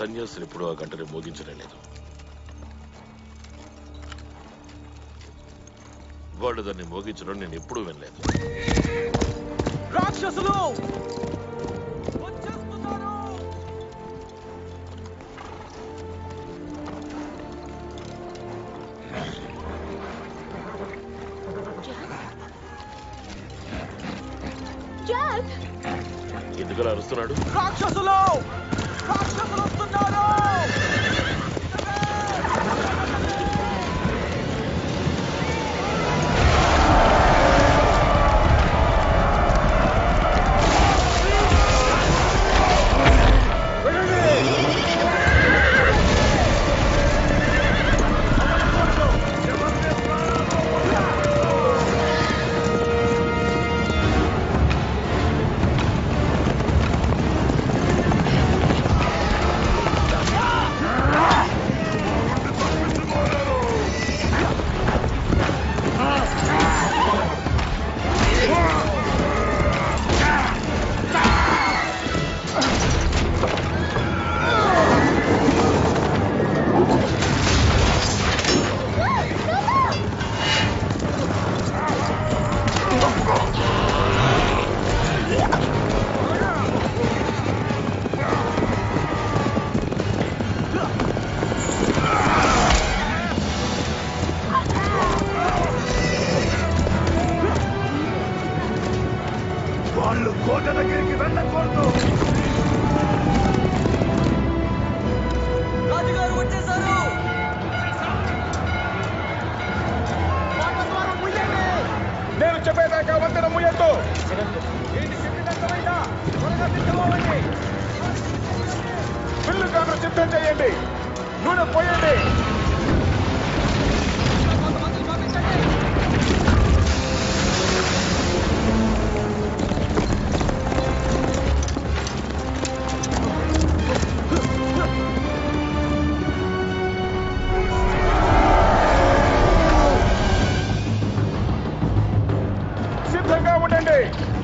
సన్యాసిని ఎప్పుడూ ఆ గంటని మోగించలేదు వాళ్ళు దాన్ని మోగించడం నేను ఎప్పుడూ వినలేదు రాక్షసులు వచ్చేస్తున్నారు జాక్ ఎందుకలా అరుస్తున్నాడు రాక్షసులు రాక్షసులు వస్తున్నారు వాళ్ళు కోట దగ్గరికి వెళ్ళకూడదు రాజుగారు వచ్చేసారు నేను చెప్పేదాకా వంతెన ముయ్యద్దు ఏంటి చెప్పినట్టమైనా త్వరగా సిద్ధమవ్వండి బిల్లు కాను సిద్ధం చేయండి నూనె పోయండి సిద్ధంగా ఉండండి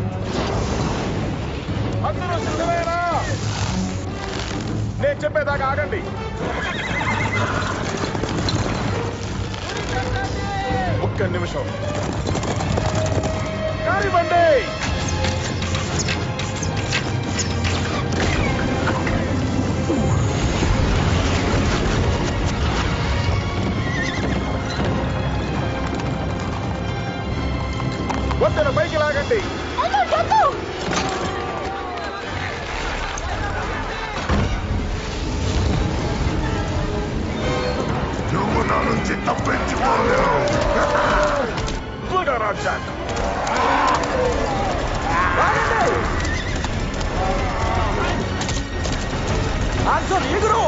అందరూ సిద్ధమేనా నేను చెప్పేదాకా ఆగండి ఒక్క నిమిషం కానివ్వండి వంతెన పైకి లాగండి ఎల్లు జంపు నువ్వు నా నుంచి తప్పించుకోలేవు రాజా ఆన్సర్ ఎగురు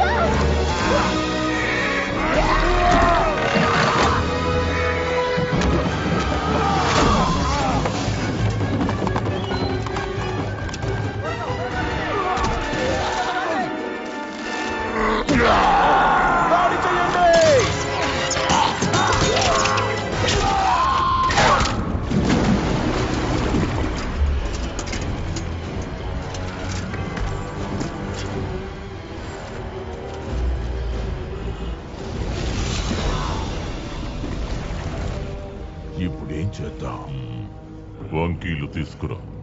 దాడి చేయండి ఇప్పుడేం చేద్దాం వంకీలు తీసుకురా